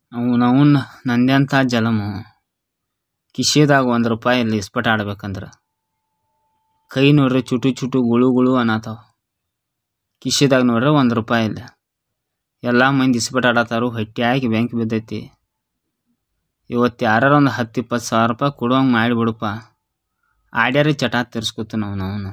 ಅವ್ನು ಅವನ್ನ ನಂದೆಂಥ ಜಲಮು ಕಿಶೆದಾಗ ಒಂದು ರೂಪಾಯಿ ಇಲ್ಲಿ ಇಸ್ಪಟ್ ಆಡ್ಬೇಕಂದ್ರೆ ಕೈ ನೋಡ್ರಿ ಚುಟು ಚುಟು ಗುಳು ಗುಳು ಅನ್ನತಾವ ಕಿಶೆದಾಗ ನೋಡ್ರಿ ಒಂದು ರೂಪಾಯಿ ಇಲ್ಲ ಎಲ್ಲ ಮಂದಿ ಇಸ್ಪಟ್ ಆಡತ್ತಾರು ಹೊಟ್ಯಾಗಿ ಬ್ಯಾಂಕ್ ಬಿದ್ದೈತಿ ಇವತ್ತು ಯಾರು ಒಂದು ಹತ್ತು ಇಪ್ಪತ್ತು ಸಾವಿರ ರೂಪಾಯಿ ಕೊಡುವಂಗೆ ಮಾಡಿಬಿಡಪ್ಪ ಆಡ್ಯಾರಿ ಚಟ ತಿರ್ಸ್ಕೊತ ನಾವು ನಾವು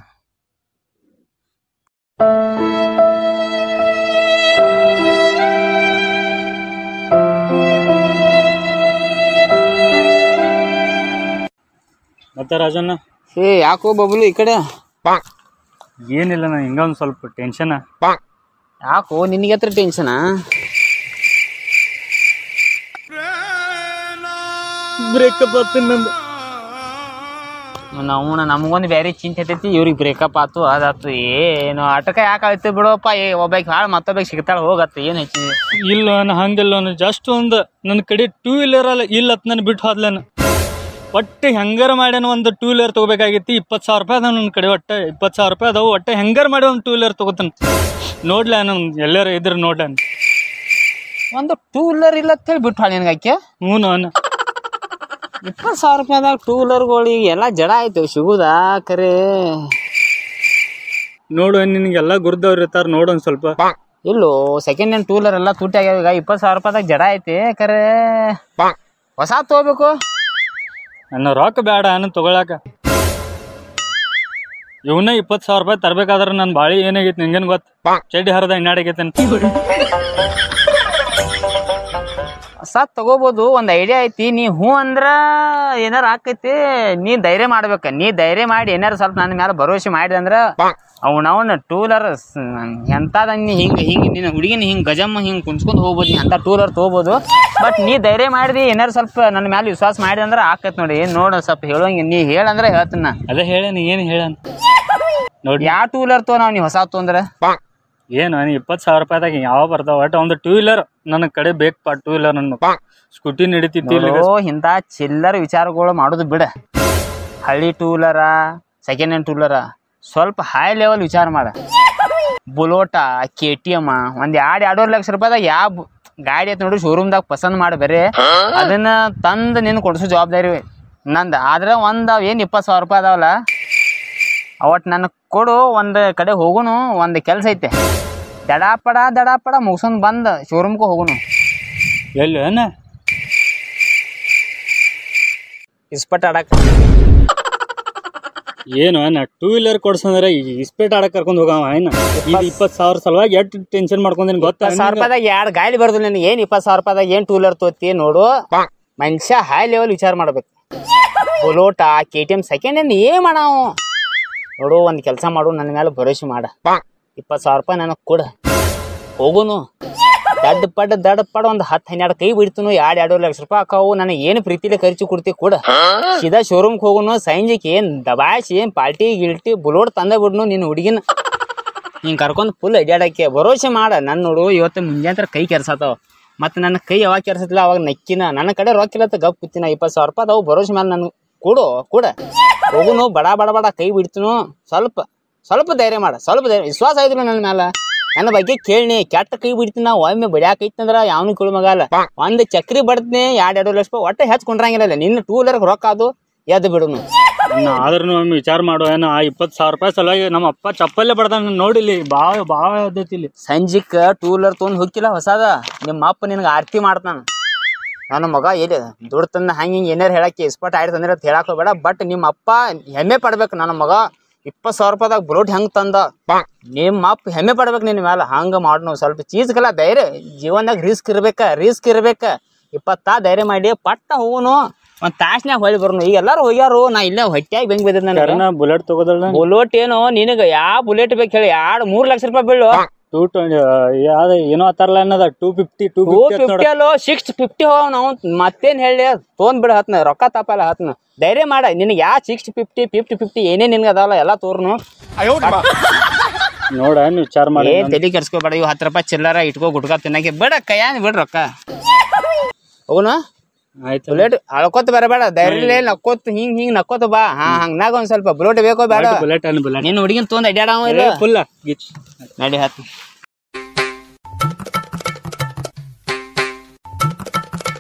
ಮತ್ತೆ ರಾಜಣ್ಣ ಏ ಯಾಕೋ ಬಬ್ಲು ಈ ಕಡೆ ಏನಿಲ್ಲ ನಾ ಹಿಂಗ ಒಂದು ಸ್ವಲ್ಪ ಟೆನ್ಷನ್ ಯಾಕೋ ನಿನಗೆ ಹತ್ರ ಟೆನ್ಷನಾ ಬ್ರೇಕಪ್ ಆತು ನಂದು ನಾವು ನಮಗೊಂದು ಬೇರೆ ಚಿಂತೆ ಹತ್ತೈತಿ ಇವ್ರಿಗೆ ಬ್ರೇಕಪ್ ಆತು ಅದಾತು ಏನು ಆಟಕ ಯಾಕೆ ಆಯ್ತು ಬಿಡೋಪ್ಪ ಏ ಒಬ್ಬಾಕಿ ಹಾಳು ಮತ್ತೊಬ್ಬಾಕಿ ಸಿಗ್ತಾಳೆ ಹೋಗತ್ತೆ ಏನು ಹೆಚ್ಚಿದೆ ಇಲ್ಲ ನಾ ಹಂಗಿಲ್ಲ ನಾನು ಜಸ್ಟ್ ಒಂದು ನನ್ನ ಕಡೆ ಟೂ ವೀಲರ್ ಅಲ್ಲ ಇಲ್ಲ ನಾನು ಬಿಟ್ಟು ಹೋದ್ಲೇನು ಒಟ್ಟು ಹೆಂಗಾರ ಮಾಡ್ಯಾನ ಒಂದು ಟೂ ವೀಲರ್ ತೊಗೋಬೇಕಾಗಿತ್ತು ಇಪ್ಪತ್ತು ಸಾವಿರ ರೂಪಾಯಿ ಅದಾವ ನನ್ನ ಕಡೆ ಒಟ್ಟು ಇಪ್ಪತ್ತು ಸಾವಿರ ರೂಪಾಯಿ ಅದಾವು ಒಟ್ಟು ಹೆಂಗಾರ ಮಾಡಿ ಒಂದು ಟೂ ವೀಲರ್ ತೊಗೋತಾನೆ ನೋಡ್ಲ ನಾನು ಎಲ್ಲಾರ ಇದ್ರೆ ನೋಡ್ಲಾನ ಒಂದು ಟೂ ವೀಲರ್ ಇಲ್ಲ ಅಂತ ಹೇಳಿ ಬಿಟ್ಟು ಹಾಳು ನಿನಗೆ ಆಕೆ ಹ್ಞೂ ನಾನು ಇಪ್ಪತ್ತು ಸಾವಿರ ರೂಪಾಯಿದಾಗ ಟೂ ವೀಲರ್ಗಳಿಗೆ ಎಲ್ಲ ಜಡ ಆಯ್ತು ಸಿಗುದಾ ಕರೆ ನೋಡು ನಿನಗೆಲ್ಲ ಗುರ್ದವ್ರು ಇರ್ತಾರೆ ನೋಡು ಒಂದು ಸ್ವಲ್ಪ ಇಲ್ಲೋ ಸೆಕೆಂಡ್ ಹ್ಯಾಂಡ್ ಟೂ ವೀಲರ್ ಎಲ್ಲ ತುಟ್ಟಿ ಆಗ್ಯಾವ ಈಗ ಇಪ್ಪತ್ತು ಸಾವಿರ ರೂಪಾಯಿದಾಗ ಜಡ ಐತಿ ಕರೆ ಹೊಸ ತೊಗೋಬೇಕು ನನ್ನ ರೊಕ್ಕ ಬೇಡ ನಾನು ತಗೊಳಕ ಇವನ್ನ ಇಪ್ಪತ್ತು ಸಾವಿರ ರೂಪಾಯಿ ತರ್ಬೇಕಾದ್ರೆ ನನ್ನ ಬಾಳಿ ಏನಾಗೈತಿ ನಿಂಗೇನು ಗೊತ್ತ ಚಡ್ಡಿ ಹರಿದ ಹಿನ್ನಾಡಾಗೈತೆ ಹೊಸ ತಗೋಬೋದು ಒಂದು ಐಡಿಯಾ ಐತಿ ನೀ ಹ್ಞೂ ಅಂದ್ರ ಏನಾರ ಆಕೈತಿ ನೀ ಧೈರ್ಯ ಮಾಡ್ಬೇಕ ನೀ ಧೈರ್ಯ ಮಾಡಿ ಏನಾರ ಸ್ವಲ್ಪ ನನ್ನ ಮೇಲೆ ಭರವಸೆ ಮಾಡಿದೆ ಅಂದ್ರ ಅವನವನ ಟೂ ವೀಲರ್ ಎಂತಾದ ನೀ ಹಿಂಗೆ ಹಿಂಗೆ ನಿನ್ನ ಹುಡುಗಿನ ಹಿಂಗೆ ಗಜಮ್ಮ ಹಿಂಗೆ ಕುಂಚ್ಕೊಂಡು ಹೋಗ್ಬೋದು ನೀ ಅಂತ ಟೂ ವೀಲರ್ ತೊಗೋಬೋದು ಬಟ್ ನೀ ಧೈರ್ಯ ಮಾಡಿದಿ ಏನಾರ ಸ್ವಲ್ಪ ನನ್ನ ಮೇಲೆ ವಿಶ್ವಾಸ ಮಾಡಿದೆ ಅಂದ್ರೆ ಆಕೈತಿ ನೋಡಿ ಏನು ನೋಡು ಸ್ವಲ್ಪ ಹೇಳೋಂಗೆ ನೀ ಹೇಳಂದ್ರೆ ಹೇಳ್ತೀನಿ ನಾ ಅದೇ ಹೇಳೇನಿ ಏನು ಹೇಳನ್ ನೋಡಿ ಯಾವ ಟೂ ವೀಲರ್ ತೋ ನಾವು ನೀವು ಹೊಸ ತೊಂದ್ರೆ ಏನು ನಾನು ಇಪ್ಪತ್ತು ಸಾವಿರ ರೂಪಾಯಿದಾಗ ಯಾವ ಬರ್ತಾವ ಒಟ್ಟು ಒಂದು ಟೂ ವೀಲರ್ ನನ್ನ ಕಡೆ ಬೇಕಪ್ಪ ಟೂ ವೀಲರ್ ನನ್ನ ಸ್ಕೂಟಿ ನಡೀತಿತ್ತು ಇಲ್ಲಿ ನೋಡು ಇಂಥ ಚಿಲ್ಲರ ವಿಚಾರಗಳು ಮಾಡೋದು ಬಿಡ ಹಳ್ಳಿ ಟೂ ವೀಲರ ಸೆಕೆಂಡ್ ಹ್ಯಾಂಡ್ ಟೂ ವೀಲರ ಸ್ವಲ್ಪ ಹೈ ಲೆವೆಲ್ ವಿಚಾರ ಮಾಡ ಬುಲೋಟ ಕೆ ಟಿ ಎಮ್ ಒಂದು ಎರಡು ಎರಡೂವರೆ ಲಕ್ಷ ರೂಪಾಯಿದಾಗ ಯಾವ ಬು- ಗಾಡಿ ಐತೆ ನೋಡಿ ಶೋರೂಮ್ದಾಗ ಪಸಂದ್ ಮಾಡಿ ಬೇರೆ ಅದನ್ನ ತಂದು ನಿನ್ನ ಕೊಡಿಸೋ ಜವಾಬ್ದಾರಿ ನಂದು ಆದ್ರೆ ಒಂದು ಏನು ಇಪ್ಪತ್ತು ಸಾವಿರ ರೂಪಾಯಿ ಅದಾವಲ್ಲ ಅವತ್ತು ನನಗೆ ಕೊಡು ಒಂದು ಕಡೆ ಹೋಗುನು ಒಂದು ಕೆಲಸ ಐತೆ ದಡಾಪಡ ದಡಾಪಡ ಮುಗಿಸ್ಕೊಂಡು ಬಂದು ಶೋರೂಮ್ಗೆ ಹೋಗುನು ಎಲ್ಲಿ ಏನ ಇಸ್ಪಟ್ ಆಡಕ್ಕೆ ಏನು ನಾ ಟೂ ವೀಲರ್ ಕೊಡ್ಸಂದ್ರೆ ಈ ಇಸ್ಪೇಟ್ ಆಡಕ್ ಕರ್ಕೊಂಡು ಹೋಗವ ಏನ ಇದು ಇಪ್ಪತ್ತು ಸಾವಿರ ಸಲುವಾಗಿ ಎಷ್ಟು ಟೆನ್ಷನ್ ಮಾಡ್ಕೊಂಡೇನಿ ಗೊತ್ತಾ ಇಪ್ಪತ್ತು ಸಾವಿರ ರೂಪಾಯಿದಾಗ ಎರಡು ಗಾಡಿ ಬರ್ದು ನನಗೆ ಏನು ಇಪ್ಪತ್ತು ಸಾವಿರ ರೂಪಾಯಿದಾಗ ಏನು ಟೂ ವೀಲರ್ ತೋತಿ ನೋಡು ಮನುಷ್ಯ ಹೈ ಲೆವೆಲ್ ವಿಚಾರ ಮಾಡ್ಬೇಕು ಬುಲೋಟ K T M second hand ಏನ್ ಮಾಡಾವು ನೋಡು ಒಂದು ಕೆಲಸ ಮಾಡು ನನ್ನ ಮೇಲೆ ಭರೋಸೆ ಮಾಡ ಇಪ್ಪತ್ತು ಸಾವಿರ ರೂಪಾಯಿ ನನಗೆ ಕೊಡ ಹೋಗುನು ದಡ್ ಪಡ್ ದಡ್ ಪಡ್ ಒಂದು ಹತ್ತು ಹನ್ನೆರಡು ಕೈ ಬಿಡ್ತನು ಎರಡು ಎರಡು ಲಕ್ಷ ರೂಪಾಯಿ ಹಾಕಾವು ನನಗೆ ಏನು ಪ್ರೀತಿಲೆ ಖರ್ಚು ಕೊಡ್ತಿ ಕೊಡ ಸೀದಾ ಶೋರೂಮ್ಗೆ ಹೋಗುನು ಸಂಜೆಗೆ ಏನು ದಬಾಯಿಸಿ ಏನು ಪಾಲ್ಟಿ ಗಿಲ್ಟಿ ಬುಲೋಟ್ ತಂದ ಬಿಡ್ನು ನಿನ್ನ ಹುಡುಗಿನ ಹಿಂಗೆ ಕರ್ಕೊಂಡು ಫುಲ್ ಅಡ್ಯಾಡಕ್ಕೆ ಭರೋಸೆ ಮಾಡ ನನ್ನ ನೋಡು ಇವತ್ತು ಮುಂಜಾನೆ ಕೈ ಕೆರ್ಸತ್ತಾವ ಮತ್ತು ನನ್ನ ಕೈ ಯಾವಾಗ ಕೆರ್ಸತ್ತಿಲ್ಲ ಅವಾಗ ನಕ್ಕಿನ ನನ್ನ ಕಡೆ ರೊಕ್ಕ ಇಲ್ಲ ಗಪ್ ಕೂತಿನ ಇಪ್ಪತ್ತು ಸಾವಿರ ರೂಪಾಯಿ ಅದಾವು ಭರೋಸೆ ಮೇಲೆ ನಾನು ಕೊಡು ಕೂಡ ಹೋಗುನು ಬಡ ಬಡ ಬಡ ಕೈ ಬಿಡ್ತೀನು ಸ್ವಲ್ಪ ಸ್ವಲ್ಪ ಧೈರ್ಯ ಮಾಡ ಸ್ವಲ್ಪ ಧೈರ್ಯ ವಿಶ್ವಾಸ ಐತಿಲ್ಲ ನನ್ನ ಮೇಲೆ ನನ್ನ ಬಗ್ಗೆ ಕೇಳಿ ಕೆಟ್ಟ ಕೈ ಬಿಡ್ತೀನಿ ನಾ ಒಮ್ಮೆ ಬಡಿಯಾಕೈತಂದ್ರ ಯಾವನು ಕೇಳು ಮಗಲ್ಲ ಒಂದು ಚಕ್ರಿ ಬಡ್ತೀನಿ ಎರಡು ಎರಡು ಲಕ್ಷ ರೂಪಾಯಿ ಒಟ್ಟೆ ಹೆಚ್ಚು ನಿನ್ನ ಟೂ ವೀಲರ್ ರೊಕ್ಕ ಅದು ಎದ್ದು ಬಿಡುನು ಆದ್ರೂ ಒಮ್ಮೆ ವಿಚಾರ ಮಾಡೋ ಏನೋ ಆ ಇಪ್ಪತ್ತು ಸಾವಿರ ರೂಪಾಯಿ ಸಲುವಾಗಿ ನಮ್ಮ ಅಪ್ಪ ಚಪ್ಪಲ್ಲೇ ಬಡ್ದಾನ ನೋಡಿಲಿ ಭಾಳ ಭಾಳ ಆದೈತಿ ಇಲ್ಲಿ ಸಂಜಿಕ್ ಟೂ ವೀಲರ್ ತೊಗೊಂಡು ಹೋಗಿಲ್ಲ ಹೊಸಾದ ನಿಮ್ಮ ಅಪ್ಪ ನಿನಗೆ ಆರತಿ ಮಾಡ್ತಾನ ನನ್ನ ಮಗ ಎಲ್ಲಿ ದುಡ್ಡು ತಂದ ಹಂಗೆ ಹಿಂಗೆ ಏನಾರು ಹೇಳಕ್ಕೆ ಇಸ್ಪಟ್ ಆಯ್ತು ಅಂದ್ರೆ ಅಂತ ಹೇಳಕ್ ಹೋಗ್ಬೇಡ ಬಟ್ ನಿಮ್ಮ ಅಪ್ಪ ಹೆಮ್ಮೆ ಪಡ್ಬೇಕು ನನ್ನ ಮಗ ಇಪ್ಪತ್ತು ಸಾವಿರ ರೂಪಾಯಿದಾಗ ಬುಲೋಟ್ ಹೆಂಗೆ ತಂದ ನಿಮ್ಮ ಅಪ್ಪ ಹೆಮ್ಮೆ ಪಡ್ಬೇಕು ನಿನ್ನ ಮೇಲೆ ಹಂಗೆ ಮಾಡು ನಾವು ಸ್ವಲ್ಪ ಚೀಸ್ಗೆಲ್ಲ ಧೈರ್ಯ ಜೀವನದಾಗ ರಿಸ್ಕ್ ಇರ್ಬೇಕ ರಿಸ್ಕ್ ಇರ್ಬೇಕ ಇಪ್ಪತ್ತಾ ಧೈರ್ಯ ಮಾಡಿ ಪಟ್ಟ ಹೋಗುನು ಒಂದು ತಾಸ್ನ್ಯಾಗ ಹೊಳಿ ಬರ್ನು ಈಗ ಎಲ್ಲಾರು ಹೋಗ್ಯಾರು ನಾ ಇಲ್ಲೇ ಹೊಟ್ಯಾಗಿ ಬೆಂಗ್ ಬಿದ್ದ ನನಗೆ ಕರ್ನ ಬುಲೆಟ್ ತಗೋದಳ ಬುಲೆಟ್ ಏನು ನಿನಗೆ ಯಾವ ಬುಲೆಟ್ ಬೇಕು ಹೇಳಿ ಎರಡು ಮೂರು ಲಕ್ಷ ರೂಪಾಯಿ ಬೀಳು ಟೂ ಟ್ವೆಂಟಿ ಯಾವ್ದು ಏನೋ ಹತ್ತಾರಲ್ಲ ಅನ್ನೋದ two fifty two two fifty fifty ಅಲ್ಲೋ ಸಿಕ್ಸ್ ಫಿಫ್ಟಿ ಹೋಗ ನಾವು ಮತ್ತೇನ್ ಹೇಳಿ ತೊಗೊಂಡ್ ಬಿಡ ಹತ್ನ ರೊಕ್ಕ ತಪ್ಪಲ್ಲ ಹತ್ನ ಧೈರ್ಯ ಮಾಡ ನಿನಗೆ ಯಾ ಸಿಕ್ಸ್ ಫಿಫ್ಟಿ ಫಿಫ್ಟಿ ಫಿಫ್ಟಿ ಏನೇ ನಿನ್ಗೆ ಅದಾವಲ್ಲ ಎಲ್ಲ ತೋರ್ನು ನೋಡ ವಿಚಾರ ಮಾಡಿ ಏನ್ ತಲೆ ಕೆಡ್ಸ್ಕೊಬೇಡ ಇವ್ ಹತ್ತು ರೂಪಾಯಿ ಚಿಲ್ಲರ ಇಟ್ಕೋ ಗುಟ್ಕ ತಿನ್ನಕ್ಕೆ ಬೇಡ ಕೈಯಾನ್ ಬಿಡ್ ರೊಕ್ಕ ಹೋಗುನ ಆಯ್ತು ಬುಲೆಟ್ ಅಳ್ಕೋತ ಬರಬೇಡ ಧೈರ್ಯ ನಕ್ಕೋತ ಹಿಂಗ್ ಹಿಂಗ್ ನಕ್ಕೋತ ಬಾ ಹಾ ಹಂಗ್ನಾಗ ಒಂದ್ ಸ್ವಲ್ಪ ಬುಲೆಟ್ ಬೇಕೋ ಬೇಡ ಬುಲೆಟ್ ಅನ್ ಬುಲೆಟ್ ನಿನ್ನ ಹುಡುಗಿನ ತೊಗೊಂಡ್ ಅಡ್ಯಾಡವ ಇಲ್ಲ ಫುಲ್ ಗಿಚ್ ನಡಿ ಹತ್ತು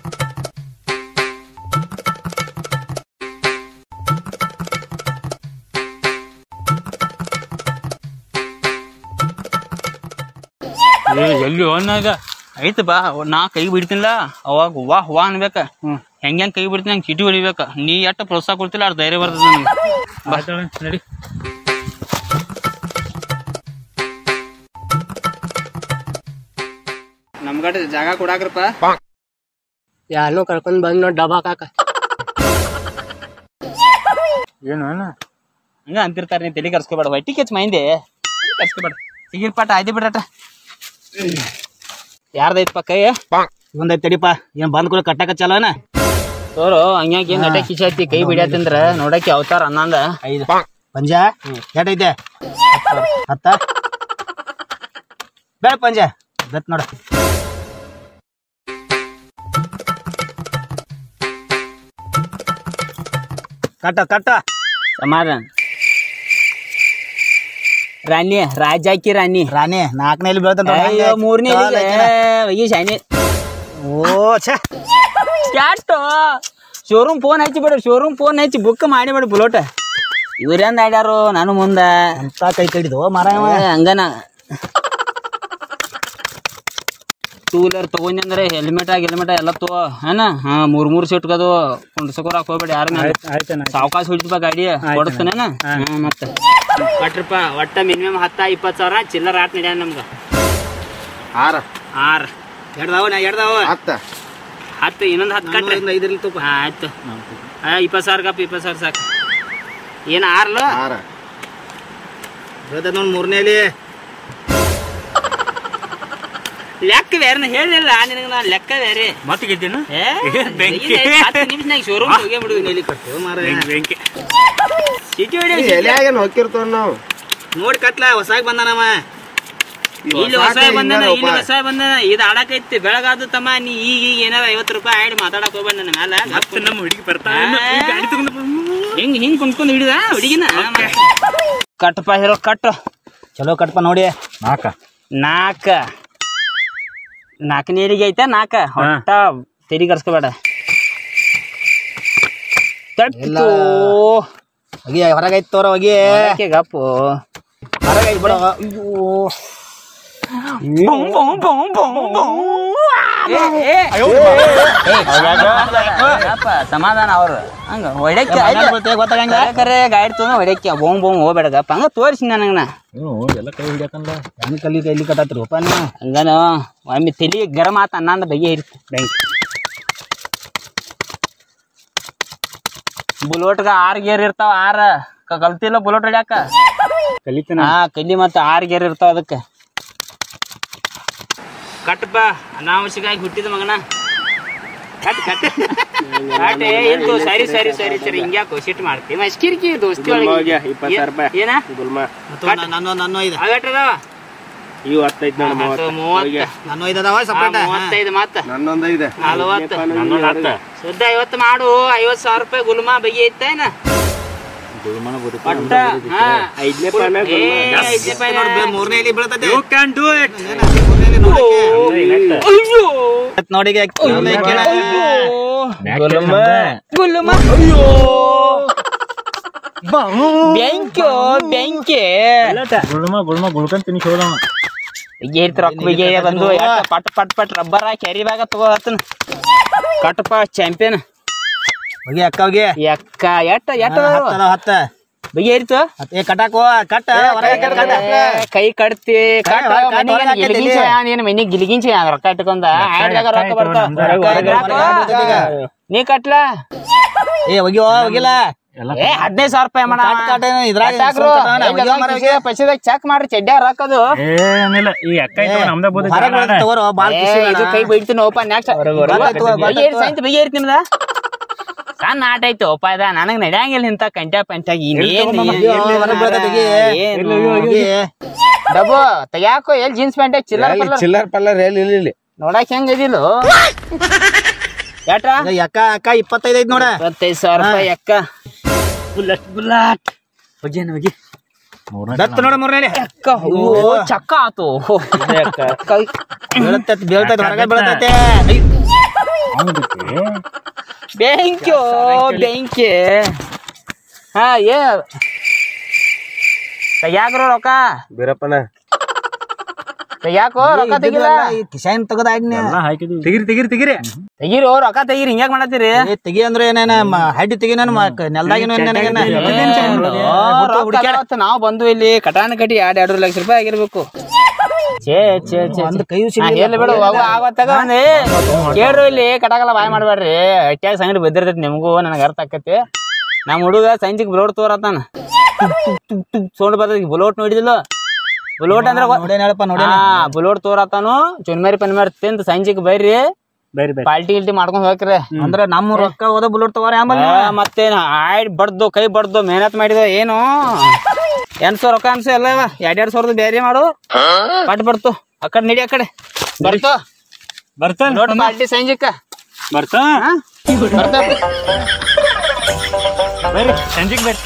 ಎಲ್ಲಿ ಒನ್ನಾಗ ಐತ ಬಾ ನಾ ಕೈ ಬಿಡ್ತೀನಿಲ್ಲ ಅವಾಗ ವಾ ವಾ ಅನ್ಬೇಕ ಹೆಂಗ್ ಹೆಂಗ್ ಕೈ ಬಿಡ್ತೀನಿ ಹಂಗ್ ಚೀಟಿ ಹೊಡಿಬೇಕ ನೀ ಎಷ್ಟ ಪ್ರೋತ್ಸಾಹ ಕೊಡ್ತಿಲ್ಲ ಅಷ್ಟು ಧೈರ್ಯ ಬರ್ತದ ನನಗೆ ಆಯ್ತಣ್ಣ, ನಡಿ ನಮ್ಗಡೆ ಜಾಗ ಕೊಡಾಕ್ರಪ್ಪ ಯಾರನ್ನೂ ಕರ್ಕೊಂಡ್ ಬಂದ್ ನೋಡಿ ಡಬಾ ಕಾಕ ಏನು ಅಣ್ಣ ಹಂಗ ಅಂತಿರ್ತಾರ ನೀ ತಲೆ ಕರ್ಸ್ಕೊಬೇಡ ಹೊಟ್ಟಿ ಕೆಚ್ ಮೈಂದೆ ಕರ್ಸ್ಕೊಬೇಡ ಸಿಗಿರ್ ಪಾಟ ಆಯ್ತು ಬಿಡಟ ಯಾರ್ದೈತಪ್ಪ ಕೈ ಒಂದೈತ್ ತಡಿಪ ಏನ್ ಬಂದ್ ಕೂಡ ಕಟ್ಟಕ ಚಲೋನ ತೋರು ಹಂಗ್ಯಾಕ ಏನ್ ನಟ ಕಿಶಾತಿ ಕೈ ಬಿಡ್ಯಾತಂದ್ರ ನೋಡಕ್ಕೆ ಅವತಾರ ಅನ್ನಂದ ಐದು ಪಂಜ ಎಷ್ಟೈತೆ ಹತ್ತ ಬೇಡ ಪಂಜ ಗತ್ ನೋಡ ಕಟ್ಟ ಕಟ್ಟ ಸಮಾಧಾನ ರಾಣಿ ರಾಜಾಕಿ ರಾಣಿ ರಾಣಿ ನಾಲ್ಕನೇಲಿ ಬೀಳ್ತಂತ ಅಯ್ಯೋ ಮೂರನೇ ಈ ಶಾನಿ ಓ ಛೇ ಕ್ಯಾಟು ಶೋರೂಮ್ ಫೋನ್ ಹಚ್ಚಿ ಬಿಡು ಶೋರೂಮ್ ಫೋನ್ ಹಚ್ಚಿ ಬುಕ್ ಮಾಡಿ ಬಿಡು ಬುಲೋಟ ಇವ್ರೇಂದ ಆಡ್ಯಾರು ನಾನು ಮುಂದ ಅಂತ ಕೈ ಕಡಿದು ಮರ ಇವ. ಏ, ಹಂಗನ ಟೂ ವೀಲರ್ ತಗೊಂಡಿ ಅಂದ್ರೆ ಹೆಲ್ಮೆಟ್ ಗಿಲ್ಮೆಟ್ ಎಲ್ಲ ತಗೋ ಏನ ಹಾ ಮೂರ್ ಮೂರ್ ಸೀಟ್ ಅದು ಕುಂಡ್ಸಕೋರಾಕ್ ಹೋಗ್ಬೇಡಿ ಯಾರ ಆಯ್ತಣ್ಣ ಸಾವಕಾಶ ಹೊಡಿತಪ್ಪ ಗಾಡಿ ಕೊಡಿಸ್ತೇನ ಮತ್ತೆ ಕಟ್ರಪ್ಪ ಒಟ್ಟ ಮಿನಿಮಮ್ ಹತ್ತ ಇಪ್ಪತ್ತು ಸಾವಿರ ಚಿಲ್ಲರ್ ಆಟ್ ನಡ್ಯಾನ ನಮ್ಗ ಆರ ಆರ್ ಎಡ್ದಾವ ನಾ ಎಡ್ದಾವ ಹತ್ತ ಹತ್ತು ಇನ್ನೊಂದು ಹತ್ತು ಕಟ್ರಿ ಐದರಲ್ಲಿ ತುಪ್ಪ ಹಾ ಆಯ್ತು ಹಾ ಇಪ್ಪತ್ತು ಸಾವಿರ ಕಪ್ ಇಪ್ಪತ್ತು ಸಾವಿರ ಸಾಕು ಏನು ಆರ್ಲು ಆರ ಬೀಳ್ತದ ನೋಡ್ ಮೂರನೇಲಿ ಲೆಕ್ಕ ಬೇರೆ ಹೇಳಿಲ್ಲ ನಿನಗೆ ನಾನು ಲೆಕ್ಕ ಬೇರೆ ಮತ್ತೆ ಗೆದ್ದೇನು ಏ ಬೆಂಕಿ. ಇಲ್ಲ, ಹತ್ತು ನಿಮಿಷನಾಗ ಶೋರೂಮ್ ಹೋಗೇ ಬಿಡು ಎಲ್ಲಿ ಕಟ್ತೀವಿ ಮಾರ ಬೆಂಕಿ ಸಿಟಿ ಹೊಡಿ ಎಲ್ಯಾಗೇನ್ ಹೋಗಿರ್ತಾವ ನಾವು ನೋಡಿ ಕಟ್ಲ ಹೊಸಾಗಿ ಬಂದಾನವ ಇಲ್ಲಿ ಹೊಸ ಬಂದನ ಇಲ್ಲಿ ಹೊಸ ಬಂದನ ಇದು ಆಡಕೈತಿ ಬೆಳಗಾದ ತಮ್ಮ ನೀ ಈಗ ಈಗ ಏನಾರ ಐವತ್ತು ರೂಪಾಯಿ ಆಡಿ ಮಾತಾಡಕ್ ಹೋಗ್ಬೇಡ ನನ್ನ ಮೇಲೆ ಮತ್ತೆ ನಮ್ಮ ಹುಡುಗಿ ಬರ್ತಾಳೆ ಈ ಗಾಡಿ ತಗೊಂಡು ಹಿಂಗ್ ಹಿಂಗ್ ಕುಂತ್ಕೊಂಡ್ ಹಿಡಿದ ಹುಡುಗಿನ ಕಟ್ಟಪ್ಪ ಹಿರೋ ಕಟ್ಟು ಚಲೋ ಕಟ್ಪ ನೋಡಿ ನಾಕ ನಾಲ್ಕ ನಾಲ್ಕನೇರಿಗೆ ಐತೆ ನಾಲ್ಕ ಹೊಟ್ಟ ತೆರಿ ಕರ್ಸ್ಕೋಬೇಡ ತಟ್ಟು ಹೋಗಿ ಹೊರಗೈತ್ ತೋರ ಹೋಗಿ ಹೊರಕ್ಕೆ ಗಪ್ಪು ಹೊರಗೈತ್ ಬಿಡ ಅಯ್ಯೋ ಏ, ಏ, ಯಪ್ಪ, ಸಮಾಧಾನ ಅವ್ರು ಹಂಗ ಹೊಡ್ಯಕ್ಕೆ ಗೊತ್ತಾಗಂಗ ಕರೆ ಕರೆ ಗಾಡಿ ತೊಗೊಂಡು ಹೊಡ್ಯಕ್ಕೆ ಬೋಂಗ್ ಬೋಂಗ್ ಹೋಗ್ಬೇಡಗಪ್ಪ ಹಂಗ ತೋರಿಸಿ ನನಗೆ ನಾ ಎಲ್ಲ ಕೈ ಹಿಡಿಯಕಂದ ಹೆಂಗ್ ಕಲ್ಲಿ ಕೈಲಿ ಕಟ್ಟಾತ್ರಿ ಒಪ್ಪ ನೀವು ಹಂಗನ ಒಮ್ಮೆ ತಲಿ ಗರಂ ಆತ ಅನ್ನಂದ ಬಗೆ ಇರ್ತಿ ಬೆಂಕಿ ಬುಲೋಟ್ಗ ಆರ್ ಗೇರ್ ಇರ್ತಾವ ಆರ ಕ- ಕಲ್ತಿಲ್ಲ ಬುಲೋಟ್ ಹೊಡ್ಯಾಕ ಕಲಿತನ ಹಾ ಕಲ್ಲಿ ಮತ್ತ ಆರ್ ಗೇರ್ ಇರ್ತಾವ ಅದಕ್ಕೆ ಕಟ್ಟಪ್ಪ ಅನಾವಶ್ಯಕವಾಗಿ ಹುಟ್ಟಿದ ಮಗನ ಕಟ್ ಕಟ್ ಕಟ್ ಏ, ಇಲ್ದು ಸರಿ ಸರಿ ಸರಿ ಸರಿ ಹಿಂಗ್ಯಾಕೋ ಸಿಟ್ಟು ಮಾಡ್ತಿ ಮಸ್ಕಿರ್ಕಿ ದೋಸ್ತಿ ಒಳಗೆ ಇಪ್ಪತ್ತು ಸಾವಿರ ರೂಪಾಯಿ ಏನ ಗುಲ್ಮ ನಾನು ನಾನು ಐದು ಅವೆಟ್ಟದಾವ ಇವು ಹತ್ತೈದು ನೋಡು ಮೂವತ್ತು ಮೂವತ್ತ ನಾನು ಐದು ಅದಾವ ಆ, ಸಪ್ರೇಟ್ ಮೂವತ್ತೈದು ಮತ್ತ ನನ್ನೊಂದು ಐದೆ ನಲವತ್ತು ಸುದ್ದ ಐವತ್ತು ಮಾಡು ಐವತ್ತು ಸಾವಿರ ರೂಪಾಯಿ ಗುಲ್ಮಾ ಬಗೆ ಐತೇನ ಒಟ್ಟ ಹಾ ಐದನೇ ಏ, ಐದನೇ ರೂಪಾಯಿ ನೋಡು. ಮೂರನೇ ಇಲ್ಲಿ ಬೀಳ್ತದೆ ಯು ಕ್ಯಾನ್ ಡೂ ಇಟ್ ಅಯ್ಯೋ ನೋಡಿ ಗುಲ್ಮ ಅಯ್ಯೋ ಬೆಂಕಿ ಬೆಂಕಿ ಗುಳ್ಮ ಗುಳ್ಮ ಗುಳ್ಕೊಂಡ್ ತಿನ್ನಿ ಹೋದವ ಬಗ್ಗೆ ಇರ್ತ ರೊಕ್ಕ ಬಗ್ಗೆ ಬಂದು ಎಟ್ಟ ಪಟ್ ಪಟ್ ಪಟ್ ರಬ್ಬರ್ ಕ್ಯಾರಿ ಬ್ಯಾಗ ತಗೋ ಹತ್ತನ ಕಟ್ಟಪ್ಪ ಚಾಂಪಿಯನ್ ಹೋಗಿ ಅಕ್ಕ ಹೋಗಿ ಎಕ್ಕ ಎಟ್ಟ ಎಟ್ಟ ಹತ್ತ ಅದಾವ, ಹತ್ತ ಬಗೆ ಇರ್ತು ಹತ್ತ ಏ ಕಟ್ಟಾಕೋ ಕಟ್ಟ ಹೊರಗೆ ಕಟ್ ಕಟ್ಟ. ಕೈ ಕಟ್ತಿ ಕಟ್ಟ ಹೊರಗ್ ಕಟ್, ಹೊರಗ್ ಹಾಕೈತಿ ಗಿಲಿಗಿಂಚ ಏನ್ ಮನಿಗ್ ಗಿಲಿಗಿಂಚ ರೊಕ್ಕ ಇಟ್ಕೊಂಡ ಆಡ್ದಾಗ ರೊಕ್ಕ ಬರ್ತಾವ ಹೊರಗ್ ಹಾಕೈತಿ ಈಗ. ನೀ ಕಟ್ಲಾ ಏ ಹೋಗಿಯೋ ಹೋಗಿಲ್ಲ ಏ ಹದಿನೈದು ಸಾವಿರ ರೂಪಾಯಿ ಮಾಡ ಕಟ್ ಕಟ್ ಏನು ಇದ್ರಾಗ ಸುಮ್ನ್ ಕಟ್ ಅಣ್ಣ, ಹೋಗಿಯೋ ಮಾರ್ರೆ, ಹೋಗಿ. ಪೈಸದಾಗ ಚೆಕ್ ಮಾಡ್ರಿ ಚಡ್ಡ ರೊಕ್ಕದು ಏನಿಲ್ಲ ಈ ಅಕ್ಕ ಇತ್ತು ನಮ್ದ ಬೋದ ಹೊರಗ್ ಬೀಳ್ತದೆ ತಗೋರೋ, ಬಾಳ್ ಏ, ಖುಷಿ ಇದು ಅಣ್ಣ. ಕೈ ಬೈಡ್ತೀನಿ ಓಪ ನೆಕ್ಸ್ಟ್ ಗೊತ್ತಾಯ್ತು, ಗೊತ್ತಾಯ್ತು. ಸೈಂತ ಬಗೆ ಇರ್ತೀನಿ ನಿಮ್ದ ಸಣ್ಣ ಆಟ ಐತಿ ಓಪ ಇದ ನನಗ್ ನಡೆಯಂಗಿಲ್ಲ ಇಂತ ಕಂಟ್ಯಾ ಪಂಟ್ಯಾಗ ಇನ್ನೇನ್ ಹೋಗಿಯೋ, ಹೊರಗ್ ಬೀಳ್ತದೆ, ಹೋಗಿ. ಏನು ಹೋಗಿ. ಡಬ್ಬು ತೆಗ್ಯಾಕೋ ಎಲ್ಲಿ ಜೀನ್ಸ್ ಪ್ಯಾಂಟ್ ಚಿಲ್ಲರ್ ಎಲ್ಲಿ ಪಲ್ಲರ್ ಚಿಲ್ಲರ್ ಪಲ್ಲರ್ ಎಲ್ಲಿ ಇಲ್ಲಿ ಇಲ್ಲಿ ನೋಡಕ್ ಹೆಂಗ್ ಇದಿಲ್ಲ ಯಾಟ ಈಗ ಅಕ್ಕ ಅಕ್ಕ ಇಪ್ಪತ್ತೈದು ಐತ್ ನೋಡ ಇಪ್ಪತ್ತೈದು ಸಾವಿರ ರೂಪಾಯಿ ಅಕ್ಕ ಬುಲ್ಲಟ್ ಬುಲ್ಲಟ್ ಹೋಗಿ ಹೋಗಿ ದತ್ತ ನೋಡ ಮೂರನೇ ಅಕ್ಕ ಓ ಚಕ್ಕ ಆತು ಕೈ ಬೀಳ್ತೈತಿ ಬೀಳ್ತೈತಿ ಹೊರಗೆ ಬೀಳ್ತೈತೆ ಬೆಂಕಿ ಬೆಂಕಿ ಹಾ ಏ ತೆಗ್ಯಾಕ್ರೋ ರೊಕ್ಕ ಬೀರಪ್ಪನ ಯಾಕೋ ರೊಕ್ಕ ತೆಗಿಲ್ಲ ಕಿಶಾನ್ ತೆಗದಾಗ್ನೆ ತೆಗಿರಿ ತೆಗಿರಿ ತೆಗಿರಿ ತೆಗೀರಿ ರೊಕ್ಕ ತೆಗೀರಿ ಹಿಂಗ್ಯಾಕ್ ಮಾಡತ್ತೀರಿ ತೆಗಿ ಅಂದ್ರೆ ಏನೇನ ಹಡ್ಡಿ ತೆಗಿ ನಾನು ನೆಲ್ದಾಗಿನ ನಾವು ಬಂದು ಇಲ್ಲಿ ಕಟಾನ ಕಟಿ ಎರಡ್ ಎರಡು ಲಕ್ಷ ರೂಪಾಯಿ ಆಗಿರ್ಬೇಕು ಛೇ ಛೇ ಛೇ ಒಂದ್ ಕೈ ಎಲ್ಲಿ ಬಿಡು ಹೋಗು ಆವತ್ತಾಗ ಒಂದೇ ಕೇಳ್ರು ಇಲ್ಲಿ ಕಟಾಕಲ್ಲ ಬಾಯ್ ಮಾಡ್ಬೇಡ್ರಿ ಅಟ್ಯಾಗ ಸಂಗಡಿ ಬಿದ್ದಿರ್ತೈತಿ ನಿಮಗೂ ನನಗೆ ಅರ್ಥ ಆಕತಿ ನಮ್ಮ ಹುಡುಗ ಸಂಜಿಗ್ ಬ್ಲೋಟ್ ತೋರತ್ತಾನ ಸೌಂಡ್ ಬರ್ತೈತಿ ಬುಲೋಟ್ ನೋಡಿದಿಲ್ಲ ಬುಲೋಟ್ ಅಂದ್ರೆ ಗೊ- ನೋಡೇನಪ್ಪ ನೋಡಿ ಹಾ ಬುಲೋಟ್ ತೋರತ್ತಾನು ಚುನ್ಮೇರಿ ಪನ್ಮೇರಿ ತಿಂದು ಸಂಜಿಗ್ ಬೈರಿ ಬೇರೆ ಬೇರೆ ಪಾಲ್ಟಿ ಗಿಲ್ಟಿ ಮಾಡ್ಕೊಂಡ್ ಹೋಗ್ರಿ ಅಂದ್ರೆ ನಮ್ಮ ರೊಕ್ಕ ಹೋದ ಬುಲೆಟ್ ತಗೋರ ಆಮೇಲೆ ಆ, ಮತ್ತೇನು ಆಯ್ಡ್ ಬಡ್ದು ಕೈ ಬಡ್ದು ಮೆಹನತ್ ಮಾಡಿದ ಏನು ಎಂಟ್ ಸಾವಿರ ರೊಕ್ಕ ಅನ್ಸ ಎಲ್ಲ ಎರಡ್ ಎರಡ್ ಸಾವಿರದ ಬೇರೆ ಮಾಡು ಪಟ್ ಬರ್ತು ಆ ಕಡೆ ನಡಿ ಆ ಕಡೆ ಬರ್ತು ಬರ್ತಾನ ನೋಡ್ ಪಾಲ್ಟಿ ಸಂಜಿಕ್ಕ ಬರ್ತಾ ಬರ್ತಾ ಬರ್ರಿ ಸಂಜೆಗೆ ಬರ್ರಿ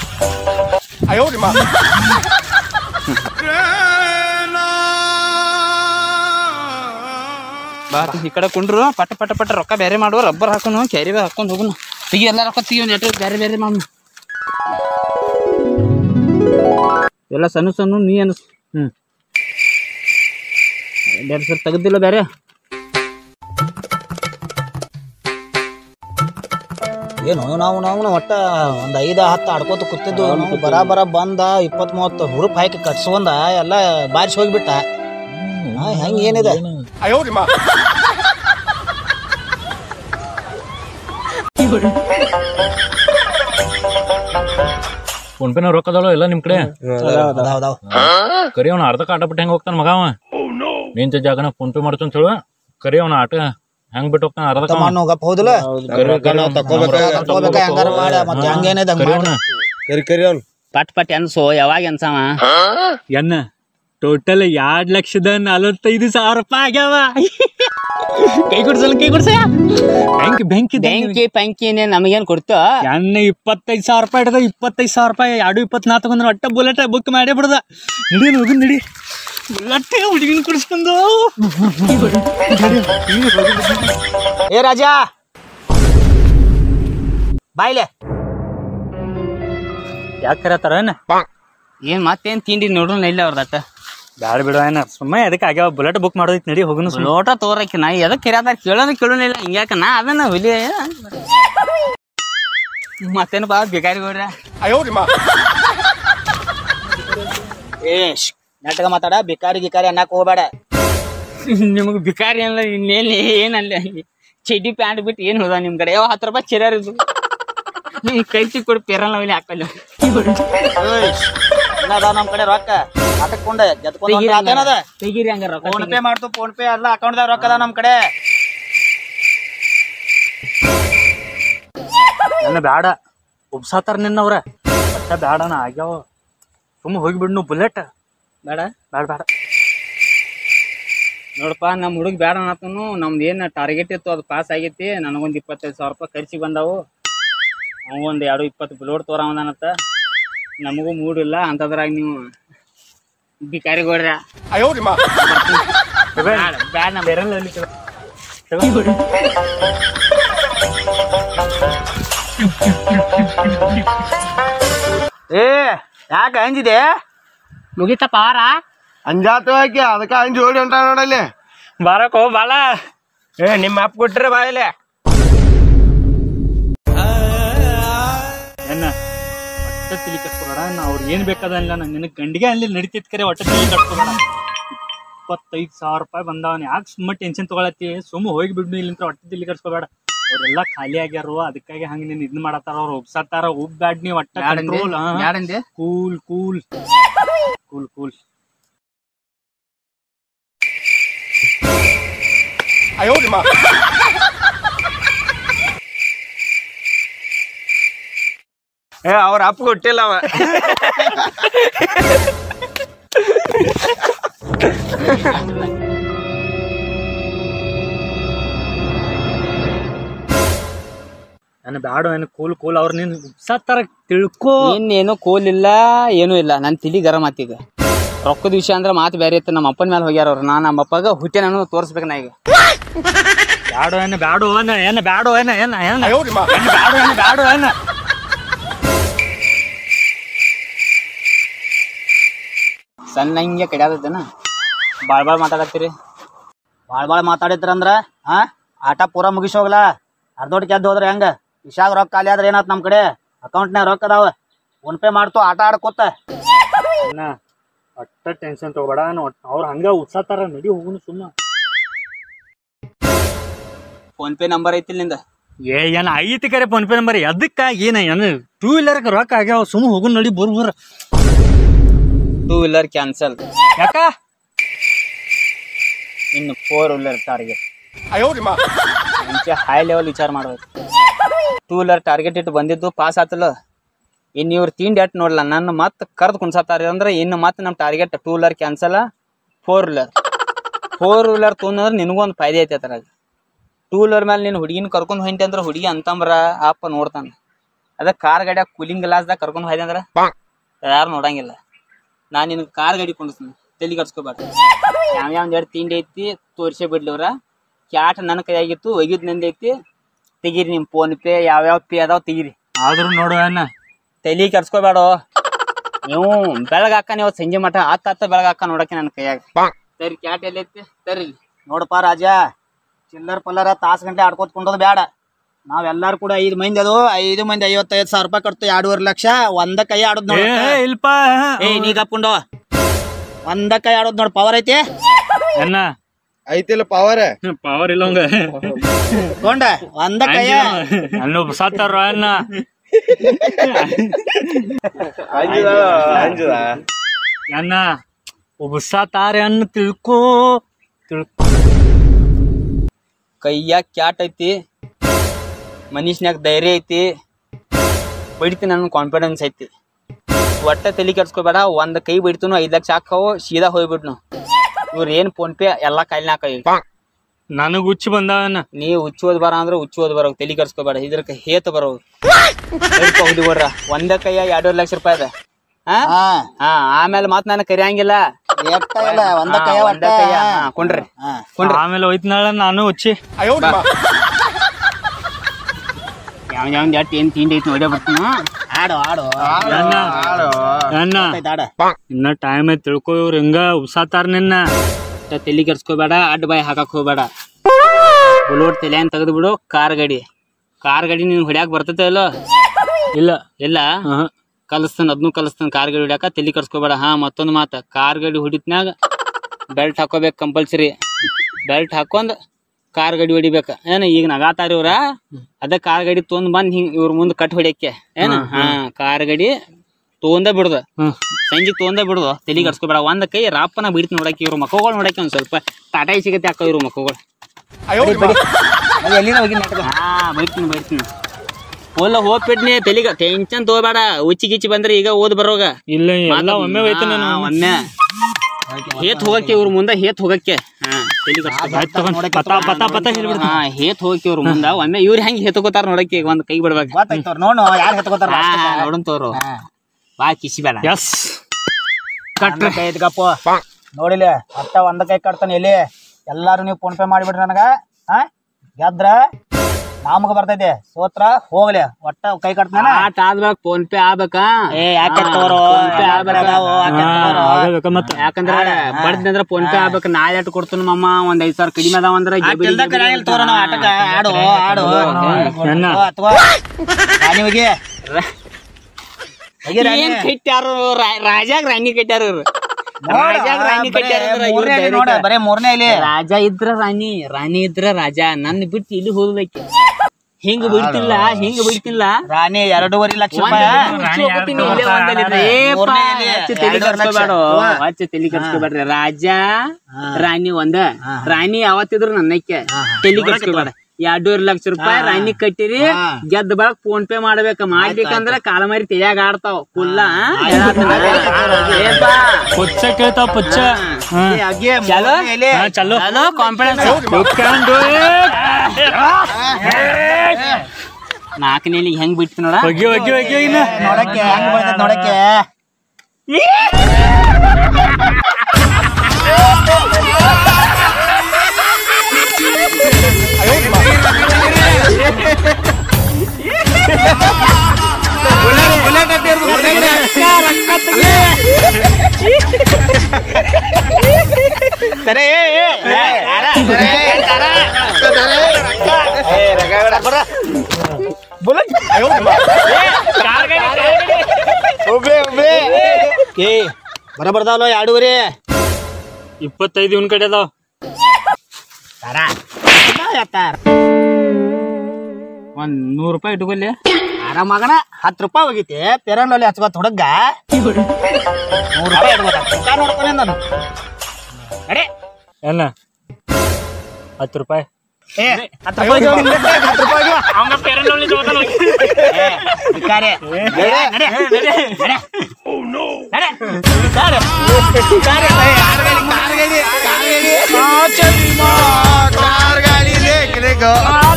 ಬಾ ಈ ಕಡೆ ಕುಂಡ್ರು ಪಟ ಪಟ ಪಟ ರೊಕ್ಕ ಬೇರೆ ಮಾಡು ರಬ್ಬರ್ ಹಾಕೋನು ಕ್ಯಾರಿ ಬ್ಯಾಗ್ ಹಾಕೊಂಡ್ ಹೋಗುನು ತೆಗಿ ಎಲ್ಲ ರೊಕ್ಕ ತೆಗಿ ಒಂದ್ ಎಷ್ಟು ಬೇರೆ ಬೇರೆ ಮಾಡು ಎಲ್ಲ ಸಣ್ಣ ಸಣ್ಣ ನೀ ಅನ್ಸ್ ಹ್ಮ್ ಬೇರೆ ಸರ್ ತೆಗ್ದಿಲ್ಲ ಬೇರೆ ಏನು ನಾವು ನಾವು ಒಟ್ಟ ಒಂದ್ ಐದ ಹತ್ತು ಆಡ್ಕೋತ ಕೂತಿದ್ದು ನಾವು ಬರ ಬರ ಬಂದ ಇಪ್ಪತ್ ಮೂವತ್ತು ಹುರುಪ್ ಹಾಕಿ ಕಟ್ಸ್ಕೊಂಡ ಎಲ್ಲ ಬಾರಿಸಿ ಹೋಗ್ಬಿಟ್ಟ ಆ, ಹೆಂಗ್ ಏನಿದೆ ಫೋನ್ ಪೇನ ರೊಕ್ಕ ಅದಾವ ಎಲ್ಲ ನಿಮ್ ಕಡೆ ಅದಾವ್ ಅದಾವ್. ಕರಿ ಅವ್ನ ಅರ್ಧ ಆಟ ಬಿಟ್ಟು ಹೆಂಗ್ ಹೋಗ್ತಾನ ಮಗ ಅವ ನಿಂತ ಜಾಗನ ಫೋನ್ ಪೇ ಮಾಡ್ತಾನ ಹೇಳು ಕರಿ ಅವ್ನ ಆಟ ಹೆಂಗ್ ಬಿಟ್ಟು ಹೋಗ್ತಾನ ಅರ್ಧ ತಮ್ಮ ಅನ್ನೋ ಗಪ್ಪ ಹೌದಿಲ್ಲ ತಗೋಬೇಕ ಹೆಂಗಾರ ಮಾಡ ಮತ್ತೆ ಹಂಗೇನಿದೆ ಹಂಗ್ ಕರಿ ಮಾಡು. ಅವ್ನ ಕರಿ ಕರಿ ಅವ್ನು ಪಟ್ ಪಟ್ ಅನ್ಸು ಯಾವಾಗ ಅನ್ಸವ ಎನ್ನ ಟೋಟಲ್ ಎರಡ್ ಲಕ್ಷದ ನಲವತ್ತೈದು ಸಾವಿರ ರೂಪಾಯಿ ಆಗ್ಯಾವ ಕೈ ಕೊಡ್ಸಲ್ಲ ಕೈ ಕೊಡ್ಸ ಬ್ಯಾಂಕ್ ಬ್ಯಾಂಕ್ ಬ್ಯಾಂಕಿ ಪಂಕಿ ನಮಗೇನ್ ಕೊಡ್ತು ಎನ್ನ ಇಪ್ಪತ್ತೈದು ಸಾವಿರ ರೂಪಾಯಿ ಹಿಡ್ದ ಇಪ್ಪತ್ತೈದು ಸಾವಿರ ರೂಪಾಯಿ ಎರಡು ಇಪ್ಪತ್ನಾಲ್ಕು ತಗೊಂಡ್ರೆ ಒಟ್ಟ ಬುಲೆಟ್ ಬುಕ್ ಮಾಡೇ ಬಿಡ್ದ ನಡಿ ಹೋಗಿ ನಡಿ ಬುಲೆಟ್ ಹುಡುಗಿನ ಕುಡಿಸ್ಕೊಂಡು ಏ ರಾಜಾ ಬಾಯ್ಲೆ ಯಾಕೆ ಕರತಾರ ಏನ ಏನ್ ಮತ್ತೇನ್ ತಿಂಡಿ ನೋಡ್ರು ಇಲ್ಲ ಅವ್ರದಟ್ಟ ಬ್ಯಾಡ ಬಿಡು ಏನ ಸುಮ್ಮನೆ ಅದಕ್ಕೆ ಆಗ್ಯಾವ ಬುಲೆಟ್ ಬುಕ್ ಮಾಡೋದೈತಿ ನಡಿ ಹೋಗುನು ಸುಮ್ಮನೆ ಲೋಟ ತೋರಕ್ಕೆ ನಾ ಎದಕ್ ಕಿರಾತಾರ ಕೇಳೋನು ಕೇಳೋನಿಲ್ಲ ಹಿಂಗ್ಯಾಕ ನಾ ಅದನ್ನ ಹುಲಿ ಮತ್ತೇನು ಬಾ ಬೇಕಾರಿ ಹೋಗ್ರ ಏ ಶ್, ನೆಟ್ಟಗ ಮಾತಾಡ ಬಿಕಾರಿ ಗಿಕಾರಿ ಅನ್ನಕ್ ಹೋಗ್ಬೇಡ ನಿಮಗ್ ಬಿಕಾರಿ ಅಲ್ಲ ಇನ್ನೇನ್ ಏನಲ್ಲ ಚಡ್ಡಿ ಪ್ಯಾಂಟ್ ಬಿಟ್ಟು ಏನ್ ಹೋದ ನಿಮ್ ಕಡೆ ಯಾವ ಹತ್ತು ರೂಪಾಯಿ ಚಿರಾರ ಇದು ನಿಮ್ ಕೈ ಚಿಕ್ಕ ಕೊಡಿ ಪೇರಲ್ಲ ಇಲ್ಲಿ ಹಾಕಲ್ಲ ಇನ್ನ ಅದಾವ ನಮ್ ಕಡೆ ರೊಕ್ಕ ಆಟಕ್ಕೊಂಡ ಗೆದ್ಕೊಂಡ್ ಆತೇನದ ತೆಗೀರಿ ಹಂಗ ರೊಕ್ಕ ಫೋನ್ ಪೇ ಮಾಡ್ತು ಫೋನ್ ಪೇ ಎಲ್ಲ ಅಕೌಂಟ್ ದಾಗ ರೊಕ್ಕ ಅದಾವ ನಮ್ ಕಡೆ ನನ್ನ ಬ್ಯಾಡ ಉಬ್ಸಾತಾರ ನಿನ್ನವ್ರ ಒಟ್ಟ ಬ್ಯಾಡನ ಆಗ್ಯಾವ ಸುಮ್ಮ ಹೋಗಿಬಿಡ್ನು ಬುಲೆಟ್ ಬೇಡ ಬ್ಯಾಡ ಬ್ಯಾಡ ನೋಡಪ್ಪ ನಮ್ಮ ಹುಡುಗ ಬೇಡ ಅನ್ನತನು ನಮ್ದು ಏನು ಟಾರ್ಗೆಟ್ ಇತ್ತು ಅದು ಪಾಸ್ ಆಗೈತಿ ನನಗೊಂದು ಇಪ್ಪತ್ತೈದು ಸಾವಿರ ರೂಪಾಯಿ ಖರ್ಚಿಗೆ ಬಂದಾವು ಅವಂಗೊಂದು ಎರಡು ಇಪ್ಪತ್ತು ಬಿಲೋಡ್ ತೋರವನತ್ತ ನಮಗೂ ಮೂಡಿಲ್ಲ ಅಂತದ್ರಾಗ ನೀವು ಬಿಕಾರಿಗೋಡ್ರ ಬ್ಯಾಡ ಬ್ಯಾಡ ನಮ್ಮ ಬೇರೆಲ್ಲ ಅಲ್ಲಿ ಕೆಳ- ಏ ಯಾಕ ಅಂಜಿದೆ ಮುಗಿತಪ್ಪ ಆರ ಅಂಜಾತು ಹಾಕಿ ಅದಕ್ಕ ಅಂಜಿ ಓಡಿ ಹೊಂಟ ನೋಡಲ್ಲಿ ಬಾರಕೋ ಬಾಳ ಏ ನಿಮ್ಮ ಅಪ್ಪ ಕೊಟ್ರೆ ಬಾಯಲೆ ಏನ ಒಟ್ಟ ತಿಳಿ ಕಟ್ಕೋಬೇಡ ನಾ ಅವ್ರು ಏನ್ ಬೇಕಾದಲ್ಲ ನಂಗೆ ನಿನಗೆ ಗಂಡಿಗೆ ಅಲ್ಲಿ ನಡಿತೈತ್ ಕರೆ ಒಟ್ಟ ತಿಳಿ ಕಟ್ಕೋಬೇಡ ಇಪ್ಪತ್ತೈದು ಸಾವಿರ ರೂಪಾಯಿ ಬಂದಾವನ್ ಯಾಕೆ ಸುಮ್ಮ ಟೆನ್ಷನ್ ತಗೊಳತ್ತಿ ಸುಮ್ಮ ಹೋಗಿ ಬಿಡ್ನು ಇಲ್ಲಿಂತ್ರ ಒಟ್ಟ ತಿಳಿ ಕಟ್ಕೋಬೇಡ ಅವ್ರೆಲ್ಲ ಖಾಲಿ ಆಗ್ಯಾರು ಅದಕ್ಕಾಗಿ ಹಂಗ ನೀನ್ ಇದ್ ಮಾಡತ್ತಾರ ಅವ್ರು ಉಬ್ಸಾತಾರ ಉಬ್ಬ್ಯಾಡ್ ನೀ ಒಟ್ಟ ಕಂಟ್ರೋಲ್ ಬ್ಯಾಡಂದೆ ಕೂಲ್ ಕೂಲ್ ಕೂಲ್ ಕೂಲ್ ಏ ಅವ್ರ ಅಪ್ಪ ಕೊಟ್ಟಿಲ್ಲ ಅವ ನನ್ನ ಬ್ಯಾಡ ಏನು ಕೂಲ್ ಕೂಲ್ ಅವ್ರ ನೀನ್ ಉಬ್ಸಾತಾರ ತಿಳ್ಕೋ ಇನ್ನೇನು ಕೋಲ್ ಇಲ್ಲ ಏನೂ ಇಲ್ಲ ನನ್ನ ತಿಳಿ ಗರಂ ಆತೀಗ ರೊಕ್ಕದ ವಿಷಯ ಅಂದ್ರೆ ಮಾತು ಬೇರೆ ಇತ್ತು ನಮ್ಮ ಅಪ್ಪನ ಮೇಲೆ ಹೋಗ್ಯಾರ ಅವ್ರು ನಾನು ನಮ್ಮ ಅಪ್ಪಗ ಹುಟ್ಟೆ ನಾನು ತೋರಿಸ್ಬೇಕು ನಾ ಈಗ ಬ್ಯಾಡೋ ಏನ ಬ್ಯಾಡೋ ಏನ ಏನ ಬ್ಯಾಡೋ ಏನ ಏನ ಏನ ಏನ್ ಬ್ಯಾಡೋ ಏನ ಬ್ಯಾಡೋ ಏನ ಸಣ್ಣ ಹಿಂಗೆ ಕಡಿಯಾದನ ಬಾಳ್ ಬಾಳ್ ಮಾತಾಡತ್ತೀರಿ ಭಾಳ ಭಾಳ ಮಾತಾಡಿದ್ರಂದ್ರ ಹಾ ಆಟ ಪೂರ ಮುಗಿಸಿ ಹೋಗ್ಲ ಅರ್ಧೋಟ್ ಗೆದ್ದು ಹೋದ್ರೆ ಹೆಂಗ ಇಶಾಗ ರೊಕ್ಕ ಖಾಲಿ ಆದ್ರೆ ಏನಾತ್ ನಮ್ ಕಡೆ ಅಕೌಂಟ್ನ್ಯಾಗ ರೊಕ್ಕ ಅದಾವ ಫೋನ್ ಪೇ ಮಾಡ್ತು ಆಟ ಆಡ್ಕೋತ ಅಣ್ಣ ಒಟ್ಟ ಟೆನ್ಷನ್ ತಗೋಬೇಡ ಅವ್ರು ಹಂಗ ಉತ್ಸಾತಾರ ನಡಿ ಹೋಗುನು ಸುಮ್ಮ ಫೋನ್ ಪೇ ನಂಬರ್ ಐತಿ ನಿಂದ ಏ ಏನ್ ಐತಿ ಕರೆ ಫೋನ್ ಪೇ ನಂಬರ್ ಅದಕ್ಕ ಏನ ಏನು ಟೂ ವೀಲರ್ ರೊಕ್ಕ ಆಗ್ಯಾವ ಸುಮ್ಮ ಹೋಗುನ್ ನಡಿ ಬರ್ ಬರ್ ಟೂ ವೀಲರ್ ಕ್ಯಾನ್ಸಲ್ ಯಾಕ ಇನ್ನು ಫೋರ್ ವೀಲರ್ ಟಾರ್ಗೆಟ್ ಮುಂಚೆ ಹೈ ಲೆವೆಲ್ ವಿಚಾರ ಮಾಡ್ಬೇಕು ಟೂ ವೀಲರ್ ಟಾರ್ಗೆಟ್ ಇಟ್ಟು ಬಂದಿದ್ದು ಪಾಸ್ ಆತಲ್ಲ ಇನ್ನು ಇವ್ರು ತಿಂಡಿ ಅಟ್ ನೋಡ್ಲ ನನ್ನ ಮತ್ತೆ ಕರ್ದು ಕುಣ್ಸತ್ತಾರ ಅಂದ್ರೆ ಇನ್ನು ಮತ್ತೆ ನಮ್ಮ target two wheeler cancel four wheeler four wheeler ತೊಗೊಂಡ್ರೆ ನಿನಗೂ ಒಂದು ಫಾಯ್ದೆ ಐತೆ ಅದ್ರಾಗ ಟೂ ವೀಲರ್ ಮೇಲೆ ನೀನು ಹುಡುಗಿನ ಕರ್ಕೊಂಡು ಹೋಯ್ತಿ ಅಂದ್ರೆ ಹುಡುಗಿ ಅಂತಂಬ್ರ ಅಪ್ಪ ನೋಡ್ತಾನೆ ಅದ ಕಾರ್ ಗಾಡಿಯಾಗ ಕೂಲಿಂಗ್ ಗ್ಲಾಸ್ದಾಗ ಕರ್ಕೊಂಡು ಹೋಯ್ದೆ ಅಂದ್ರೆ ಯಾರು ನೋಡಂಗಿಲ್ಲ ನಾನು ನಿನಗೆ ಕಾರ್ ಗಾಡಿ ಕೊಂಡಿಸ್ತೀನಿ ತಲೆ ಕಟ್ಸ್ಕೊಬೇಡ ಯಾವ ಯಾವ ಎರಡು ತಿಂಡಿ ಐತಿ ತೋರಿಸೇ ಬಿಡ್ಲಿ ಅವ್ರ ಕ್ಯಾಟ್ ನನ್ನ ಕೈಯಾಗಿತ್ತು ಒಗಿದ್ ನಂದು ಐತಿ ತೆಗೀರಿ ನಿಮ್ಮ ಫೋನ್ ಪೇ ಯಾವ್ಯಾವ ಪೇ ಅದಾವ ತೆಗೀರಿ ಆದ್ರೂ ನೋಡು ಅಣ್ಣ ತಲೆ ಕೆಡ್ಸ್ಕೊಬೇಡ ನೀವು ಬೆಳಗ್ ಹಾಕ ನೀವು ಸಂಜೆ ಮಠ ಹತ್ತ ಹತ್ತ ಬೆಳಗ್ ಹಾಕ ನೋಡಕ್ಕೆ ನನ್ನ ಕೈಯಾಗ ಸರಿ ಕ್ಯಾಟ್ ಎಲ್ಲೈತಿ ತರ್ರಿ ನೋಡಪ್ಪ ರಾಜ ಚಿಲ್ಲರ್ ಪಲ್ಲರ ತಾಸ್ ಗಂಟೆ ಆಡ್ಕೋತ ಕುಂಡೋದು ಬೇಡ ನಾವೆಲ್ಲಾರು ಕೂಡ ಐದು ಮಂದಿ ಅದು ಐದು ಮಂದಿ ಐವತ್ತೈದು ಸಾವಿರ ರೂಪಾಯಿ ಕಟ್ತು ಎರಡೂವರೆ ಲಕ್ಷ ಒಂದ ಕೈ ಆಡೋದ್ ನೋಡ ಏ ಇಲ್ಪ ಏ ನೀ ಕಪ್ಕೊಂಡವ ಒಂದ ಕೈ ಆಡೋದ್ ನೋಡ್ ಪವರ್ ಐತಿ ಅಣ್ಣ ಐತಿಲ್ಲ ಪವರ್ ಪವರ್ ಇಲ್ಲ ಹಂಗ ಕೊಂಡ ಒಂದ ಕೈಯ ಅಣ್ಣ ಸತ್ತಾರ ಅಣ್ಣ ಅಂಜದ ಅಣ್ಣ ಉಬ್ಸಾತಾರೆ ಅಣ್ಣ ತಿಳ್ಕೋ ತಿಳ್ಕೊ ಕೈಯಾಗ ಕ್ಯಾಟ್ ಐತಿ ಮನುಷ್ಯನ್ಯಾಗ ಧೈರ್ಯ ಐತಿ ಬಡಿತೀನಿ ನನ್ನ ಕಾನ್ಫಿಡೆನ್ಸ್ ಐತಿ ಒಟ್ಟ ತಲೆ ಕೆಡ್ಸ್ಕೊಬೇಡ ಒಂದ್ ಕೈ ಬಿಡ್ತೀನು ಐದ್ ಲಕ್ಷ ಹಾಕವು ಸೀದಾ ಹೋಗ್ಬಿಡ್ನು ಇವ್ರ ಏನ್ ಫೋನ್ ಪೇ ಎಲ್ಲಾ ಕೈಲಿ ಹಾಕ ಈಗ ನನಗ್ ಹುಚ್ಚಿ ಬಂದಾವಣ್ಣ ನೀ ಹುಚ್ಚೋದ್ ಬರ ಅಂದ್ರೆ ಹುಚ್ಚೋದ್ ಬರೋ ತಲೆ ಕೆಡ್ಸ್ಕೊಬೇಡ ಇದ್ರಕ ಹೇತ ಬರೋ ಹುಡಿ ಕೊಡ್ರ ಒಂದ ಕೈಯ ಎರಡೂವರೆ ಲಕ್ಷ ರೂಪಾಯಿ ಅದ ಹಾ ಹಾ ಹಾ ಆಮೇಲೆ ಮತ್ ನಾನು ಕರಿಯಂಗಿಲ್ಲ ಎಟ್ಟ ಇಲ್ಲ ಒಂದ ಹಾ, ಕೈಯ ಒಂದ ಕೈಯ ಹಾ, ಕೊಂಡ್ರಿ ಹಾ ಕೊಂಡ್ರಿ ಆಮೇಲೆ ಹೋಯ್ತನಾಳ ನಾನು ಹುಚ್ಚಿ ಯಾವ ಯಾವ ಎಟ್ ಏನ್ ತಿಂಡಿ ಐತಿ ನೋಡೇ ಬರ್ತೀನಿ ಆಡು ಆಡು ಅಣ್ಣ ಅಣ್ಣ ಆಯ್ತ್ ಆಡ ಇನ್ನ ಟೈಮ್ ಐತ್ ತಿಳ್ಕೊ ಇವ್ರು ಹಿಂಗ ಉಬ್ಸಾತಾರ ನಿನ್ನ ಒಟ್ಟ ತಲಿ ಕೆಡ್ಸ್ಕೋಬೇಡ ಅಡ್ಡ ಬಾಯಿ ಹಾಕಕ್ ಹೋಗ್ಬೇಡ ಬುಲೋಟ್ ತಲೆ ಅಂತ ತೆಗೆದು ಬಿಡು ಕಾರ್ ಗಾಡಿ ಕಾರ್ ಗಾಡಿ ನೀನ್ ಹೊಡ್ಯಾಕ್ ಬರ್ತೈತೆ ಇಲ್ಲೋ ಇಲ್ಲ ಇಲ್ಲ ಆಹಾ. ಕಲಿಸ್ತಾನ ಅದನ್ನು ಕಲಿಸ್ತಾನ ಕಾರ್ ಗಾಡಿ ಹೊಡ್ಯಾಕ ತಲಿ ಕೆಡ್ಸ್ಕೋಬೇಡ ಹಾ ಮತ್ತೊಂದು ಮಾತ ಕಾರ್ ಗಾಡಿ ಹೊಡಿತ್ನ್ಯಾಗ ಬೆಲ್ಟ್ ಹಾಕೋಬೇಕು ಕಂಪಲ್ಸರಿ ಬೆಲ್ಟ್ ಹಾಕೊಂಡ್ ಕಾರ್ ಗಾಡಿ ಹೊಡಿಬೇಕ ಏನ ಈಗ ನಗಾತಾರ ಇವ್ರ ಅದ ಕಾರ್ ಗಾಡಿ ತೊಗೊಂಡ್ ಬಂದ್ ಹಿಂಗ್ ಇವ್ರ ಮುಂದ್ ಕಟ್ ಹೊಡ್ಯಕ್ಕೆ ಏನ ಹಾ ಕಾರ್ ಗಾಡಿ ತೊಗೊಂಡ ಬಿಡುದ ಹ್ಮ್. ಸಂಜೆ ತೊಗೊಂಡ ಬಿಡುದು ತಲಿ ಕಡ್ಸ್ಕೊಬೇಡ ಒಂದ್ ಕೈ ರಾಪನ ಬಿಡ್ತಿ ನೋಡಕ್ಕೆ ಇವ್ರ ಮಕ್ಕಳು ನೋಡಕ್ಕೆ ಒಂದ್ ಸ್ವಲ್ಪ ಟಾಟಾ ಸಿಗತ್ತೆ ಹಾಕೋ ಇವ್ರ ಮಕ್ಕಳು ಎಲ್ಲಿನ ಹೋಗಿ ನೆಟ್ಗ ಹಾ ಬೈತೀನಿ ಬೈತೀನಿ ಒಲ್ಲ ಹೋಗ್ಬಿಡ್ನಿ ತಲಿಗ ಟೆನ್ಷನ್ ತಗೋಬೇಡ ಉಚ್ಚಿ ಗಿಚ್ಚಿ ಬಂದ್ರೆ ಈಗ ಓದ್ ಬರೋಗ ಇಲ್ಲ ಎಲ್ಲ ಒಮ್ಮೆ ಹೋಯ್ತು ನಾನು ಹಾ, ಒಮ್ಮೆ ಹೇತ್ ಹೋಗಕ್ಕೆ ಇವ್ರ ಮುಂದ ಹೇತ್ ಹೋಗಕ್ಕೆ ಹಾ ತಲಿ ಕಡ್ಸ್ಕೊಬೇಡ. ಆಯ್ತು ತಗೊಂಡ್ ಪತ ಪತ ಪತ ಹೇಳ್ಬಿಡ್ತೀನಿ ಹಾ ಹೇತ್ ಹೋಗಕ್ಕೆ ಇವ್ರ ಮುಂದ ಒಮ್ಮೆ ಇವ್ರ ಹೆಂಗ್ ಹೇತ್ಕೋತಾರ ನೋಡಕ್ಕೆ ಈಗ ಒಂದ್ ಕೈ ಬಿಡ್ಬೇಕು ಗೊತ್ತಾಯ್ತು ನೋಡು ಯಾರು ಹೆತ್ಕೋತಾರ ಹಾ ನೋಡನ್ ತೋರು ಬಾ ಕಿಸಿ ಬೇಡ ಎಸ್ ಕಟ್ರ ಕೈ ಎತ್ಕಪ್ಪ ನೋಡಿಲ್ಲ ಅಟ್ಟ ಒಂದ ಕೈ ಕಟ್ತಾನೆ ಎಲ್ಲಿ ಎಲ್ಲಾರು ನೀವು ಫೋನ್ ಪೇ ಮಾಡಿಬಿಡ್ರಿ ನನಗ ಹಾ ಗೆದ್ರ ನಮಗ ಬರ್ತೈತೆ ಸೋತ್ರ ಹೋಗ್ಲಿ ಒಟ್ಟ ಕೈ ಕಟ್ತಾನ ಆಟ ಆದ್ಬೇಕು ಫೋನ್ ಪೇ ಆಗ್ಬೇಕಾ ಏ ಯಾಕೆ ತಗೋರೋ ಫೋನ್ ಪೇ ಆಗ್ಬೇಕಾ ಆಗಬೇಕ ಮತ್ತ ಯಾಕಂದ್ರ ಬಡ್ದಂದ್ರ ಫೋನ್ ಪೇ ಆಗ್ಬೇಕು ನಾಳೆ ಅಟ್ಟು ಕೊಡ್ತಾನ ಮಮ್ಮ ಒಂದ್ ಐದ್ ಸಾವಿರ ಕಡಿಮೆ ಅದಾವ ಅಂದ್ರ ಗೆಬಡಿ ಗೆಬಡಿ ತೋರೋಣ ಆಟಕ ಆಡು ಆಡು ಅಣ್ಣ. ಅಥವಾ ರಾಣಿ ಹೋಗಿ ಹೋಗಿ ರಾಣಿ. ಏನ್ ಕಟ್ಟ್ಯಾರು ರಾ- ರಾಜಾಗ್ ರಾಣಿ ಕಟ್ಟ್ಯಾರ ಇವ್ರು ನೋಡ, ರಾಜಾಗ್ ರಾಣಿ ಬರೇ ಕಟ್ಟ್ಯಾರ ಅಂದ್ರ ಇವ್ರ್ ಮೂರನೇ ಇಲ್ಲಿ direct. ನೋಡ ಬರೇ ಮೂರನೇ ಇಲ್ಲಿ ರಾಜ ಇದ್ರ ರಾಣಿ ರಾಣಿ ಇದ್ರ ರಾಜ ನನ್ ಬಿಟ್ಟು ಇಲ್ಲಿ ಹೋಗ್ಬೇಕು ಹಿಂಗ್ ಬಿಡ್ತಿಲ್ಲ ಹಿಂಗ್ ಬಿಡ್ತಿಲ್ಲ ರಾಣಿ ಎರಡೂವರೆ ಲಕ್ಷ ಒಂದ್ ರೂಪಾಯಿ ದಿನ ಮುಚ್ಚಿ ಹೋಗ್ತೀನಿ ಇಲ್ಲೇ ಒಂದಲ್ಲಿ ಇದ್ರೆ. ಏಪ್ಪ, ಮೂರನೇ ಇಲ್ಲಿ ಹೆಚ್ಚು ತಲಿ ಎರಡೂವರೆ ಲಕ್ಷ. ಕೆಡ್ಸ್ಕೊಬೇಡ. ಹೆಚ್ಚು ತಲಿ ಕೆಡ್ಸ್ಕೊಬೇಡ್ರಿ ರಾಜ ರಾಣಿ ಒಂದ ರಾಣಿ ಯಾವತ್ತಿದ್ರು ನನ್ನಕ್ಕೆ ತಲಿ ಕೆಡ್ಸ್ಕೊಬೇಡ ಎರಡೂವರೆ ಲಕ್ಷ ರೂಪಾಯಿ ರಾಣಿ ಕಟ್ಟಿರಿ ಗೆದ್ದ ಬಳಕ್ ಫೋನ್ ಪೇ ಮಾಡ್ಬೇಕ ಮಾಡ್ಬೇಕಂದ್ರ ಕಾಲಮಾರಿ ತೆಯಾಗ ಆಡ್ತಾವ ಫುಲ್ಲ ಪುಚ್ಚ ಕೇಳ್ತಾವ ಪುಚ್ಚ ಹಾ ಏ, ಅಗ್ಗೆ ಚಲೋ? ಮೂರನೇ ಇಲ್ಲಿ. ಹಾ, ಚಲೋ hello confidence You can do it. ನಾಲ್ಕನೇಲಿ ಹೆಂಗ್ ಬಿಡ್ತಿ ನೋಡ ಹೋಗಿ ಹೋಗಿ ಹೋಗಿ ಇನ್ನ ನೋಡಕ್ಕೆ ಹೆಂಗ್ ಬರ್ತೈತೆ ನೋಡಕ್ಕೆ ಬುಲೆಟ್ ಒಬ್ಬೇ ಒಬ್ಬೇ ಏ ಬರ ಬರ್ದಾವಲ್ಲ ಎರಡೂವರೆ ಇಪ್ಪತ್ತೈದು ಇವನ್ ಕಡೆ ಅದಾವ ಒಂದ್ ನೂರ್ ರೂಪಾಯಿ ಇಟ್ಕೊಲ್ಲಿ ಆರಾಮ ಮಗನ ಹತ್ತು ರೂಪಾಯಿ ಹೋಗಿತಿ ಪೆರನ್ಲಲ್ಲಿ ಹಚ್ಕೊತ್ ಹುಡುಗ ನೂರು ರೂಪಾಯಿ ಇಟ್ಕೊತ ನೋಡ್ಕೊಂಡೆ ನಾನು ಅಡೆ ಏನ ಹತ್ತು ರೂಪಾಯಿ ಏ ಹತ್ತು ರೂಪಾಯಿ ಇಟ್ಕೊ, ನಿನ್ ಲೆಕ್ಕ ಹತ್ತು ರೂಪಾಯಿ ಇಟ್ಕೊ. ಅವಂಗ ಪೇರಲ್ಲೊಳ್ಳಿ ತಗೋತಾನ ಏ, ಭಿಕಾರಿ. ನಡೆ, ನಡೆ, ನಡೆ, ನಡೆ. ನಡೆ. ಭಿಕಾರಿ. ಭಿಕಾರಿ. ಏ, ಕಾರ್ಗಾಡಿ, ಕಾರ್ಗಾಡಿ, ಕಾರ್ಗಾಡಿ. कार गाड़ी देख रे गो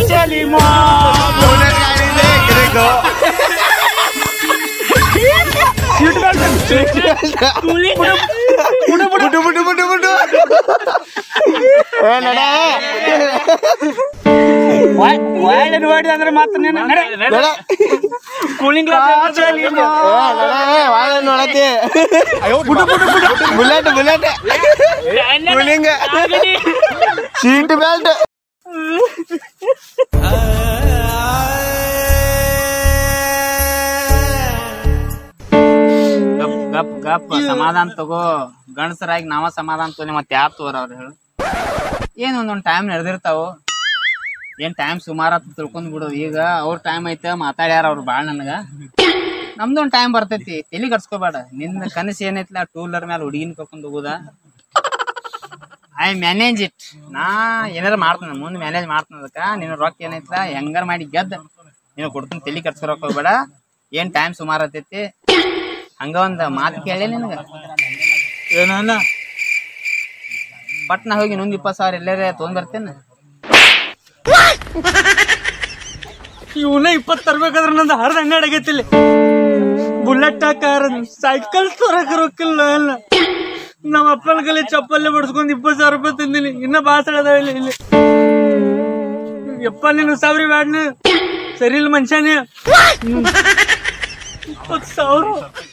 बुलेट गाड़ी देख रे गो बुडु बुडु बुडु बुडु बुडु ಏ, ನಡೆ. ವಾಯ್- ವಾಯ್ದನ್ ವಾಯ್ದು ಅಂದ್ರೆ ಮಾತ್ರ ನೀನು ನಡೆ. ನಡೆ. ಕೂಲಿಂಗ್ ಏ, ನಡೆ, ವಾಳೆ ನೋಡತಿ ಬುಡು ಬುಡು ಬುಡು bullet bullet cooling seat belt ಗಪ್ ಗಪ್ ಗಪ್ ಸಮಾಧಾನ ತಗೋ ಗಂಡಸರಾಗಿ ನಾವ ಸಮಾಧಾನ ತಗೋಲಿ ಮತ್ತೆ ಯಾರು ತಗೋರ ಅವ್ರು ಹೇಳು ಏನ್ ಒಂದೊಂದ್ ಟೈಮ್ ನಡೆದಿರ್ತಾವು ಏನ್ ಟೈಮ್ ಸುಮಾರು ಅಂತ ತಿಳ್ಕೊಂಡ್ ಬಿಡೋದು ಈಗ ಅವ್ರ ಟೈಮ್ ಐತೆ ಮಾತಾಡ್ಯಾರ ಅವ್ರು ಬಾಳ್ ನನಗ ನಮ್ದು ಒಂದ್ ಟೈಮ್ ಬರ್ತೈತಿ ತಲಿ ಕಟ್ಸ್ಕೋಬೇಡ ನಿನ್ನ ಕನಸು ಏನೈತಿಲ್ಲ ಟೂ ವೀಲರ್ ಮೇಲೆ ಹುಡುಗಿನ ಕರ್ಕೊಂಡ್ ಹೋಗುದ ಐ ಮ್ಯಾನೇಜ್ ಇಟ್ ನಾ ಏನಾರ ಮಾಡ್ತಾನ ಮುಂದೆ ಮ್ಯಾನೇಜ್ ಮಾಡ್ತಾನ ಅದಕ್ಕ ನಿನ್ನ ರೊಕ್ಕ ಏನೈತಿಲ್ಲ ಹೆಂಗಾರ ಮಾಡಿ ಗೆದ್ದ ನೀನು ಕೊಡ್ತೀನಿ ತಲಿ ಕಟ್ಸ್ಕೊರಕ್ ಹೋಗ್ಬೇಡ ಏನ್ ಟೈಮ್ ಸುಮಾರು ಆತೈತಿ ಹಂಗ ಒಂದ್ ಮಾತು ಕೇಳಿ ನಿನಗ ಏನನ್ನ ಪಟ್ನ ಹೋಗಿ ಇನ್ನೊಂದ್ ಇಪ್ಪತ್ತು ಸಾವಿರ ಎಲ್ಲಾರ ತೊಗೊಂಡ್ ಬರ್ತೇನೆ ಇವನ್ನ ಇಪ್ಪತ್ತು ತರ್ಬೇಕಾದ್ರೆ ನಂದು ಹರ್ದ ಅಂಗಡಿ ಆಗೈತಿಲ್ಲ ಬುಲೆಟ್ ಕಾರ್ ಸೈಕಲ್ ತರಕ ರೊಕ್ಕಿಲ್ಲ ಎಲ್ಲ ನಮ್ಮ ಅಪ್ಪನ ಕಲೆ ಚಪ್ಪಲ್ಲೇ ಬಡ್ಸ್ಕೊಂಡ್ ಇಪ್ಪತ್ತು ಸಾವಿರ ರೂಪಾಯಿ ತಂದಿನಿ ಇನ್ನ ಬಾಸಳ ಅದಾವ ಇಲ್ಲಿ ಇಲ್ಲಿ ಯಪ್ಪ ನೀನು ಸಾವಿರ ಬ್ಯಾಡ್ನ ಸರಿ ಇಲ್ಲ ಮನುಷ್ಯನೇ ಇಪ್ಪತ್ತು ಸಾವಿರ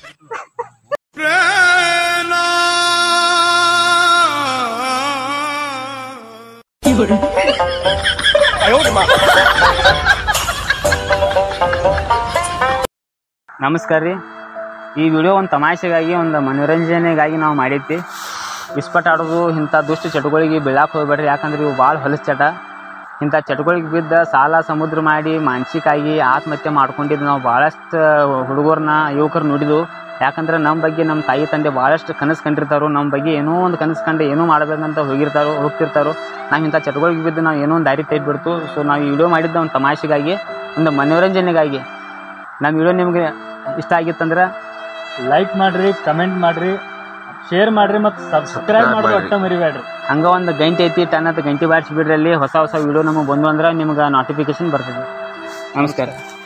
ನಮಸ್ಕಾರ ರೀ ಈ ವಿಡಿಯೋ ಒಂದು ತಮಾಷೆಗಾಗಿ ಒಂದು ಮನೋರಂಜನೆಗಾಗಿ ನಾವು ಮಾಡೈತಿ ಇಸ್ಪಟ್ ಆಡೋದು ಇಂಥ ದುಷ್ಟ ಚಟಗಳಿಗೆ ಬೀಳಾಕ್ ಹೋಗ್ಬೇಡ್ರಿ ಯಾಕಂದ್ರೆ ಇವು ಭಾಳ ಹೊಲಸು ಚಟ ಇಂಥ ಚಟಗಳಿಗೆ ಬಿದ್ದ ಸಾಲ ಸಮುದ್ರ ಮಾಡಿ ಮಾನಸಿಕಾಗಿ ಆತ್ಮಹತ್ಯೆ ಮಾಡ್ಕೊಂಡಿದ್ದು ನಾವು ಭಾಳಷ್ಟು ಹುಡುಗರನ್ನ ಯುವಕರು ನೋಡಿದ್ವು ಯಾಕಂದ್ರೆ ನಮ್ಮ ಬಗ್ಗೆ ನಮ್ಮ ತಾಯಿ ತಂದೆ ಭಾಳಷ್ಟು ಕನಸು ಕಂಡಿರ್ತಾರೋ ನಮ್ಮ ಬಗ್ಗೆ ಏನೋ ಒಂದು ಕನಸು ಕಂಡು ಏನೋ ಮಾಡ್ಬೇಕಂತ ಹೋಗಿರ್ತಾರೋ ಹೋಗ್ತಿರ್ತಾರೋ ನಾವು ಇಂಥ ಚಟಗಳಿಗೆ ಬಿದ್ದು ನಾವು ಏನೋ ಒಂದು ದಾರಿ ತೆಗೆದ್ಬಿಡ್ತು ಸೊ ನಾವು ಈ ವಿಡಿಯೋ ಮಾಡಿದ್ದ ಒಂದು ತಮಾಷೆಗಾಗಿ ಒಂದು ಮನೋರಂಜನೆಗಾಗಿ ನಮ್ಮ ವಿಡಿಯೋ ನಿಮಗೆ ಇಷ್ಟ ಆಗಿತ್ತಂದ್ರೆ ಲೈಕ್ ಮಾಡ್ರಿ ಕಮೆಂಟ್ ಮಾಡ್ರಿ ಶೇರ್ ಮಾಡ್ರಿ ಮತ್ತು ಸಬ್ಸ್ಕ್ರೈಬ್ ಮಾಡೋದು ಒಟ್ಟ ಮರಿಬೇಡ್ರಿ ಹಂಗ ಒಂದು ಗಂಟೆ ಐತಿ ಟನ್ ಅಂತ ಗಂಟೆ ಬಾರಿಸಿ ಬಿಡ್ರಲ್ಲಿ ಹೊಸ ಹೊಸ ವಿಡಿಯೋ ನಮಗೆ ಬಂದು ಅಂದ್ರೆ ನಿಮ್ಗೆ ನೋಟಿಫಿಕೇಶನ್ ಬರ್ತದೆ ನಮಸ್ಕಾರ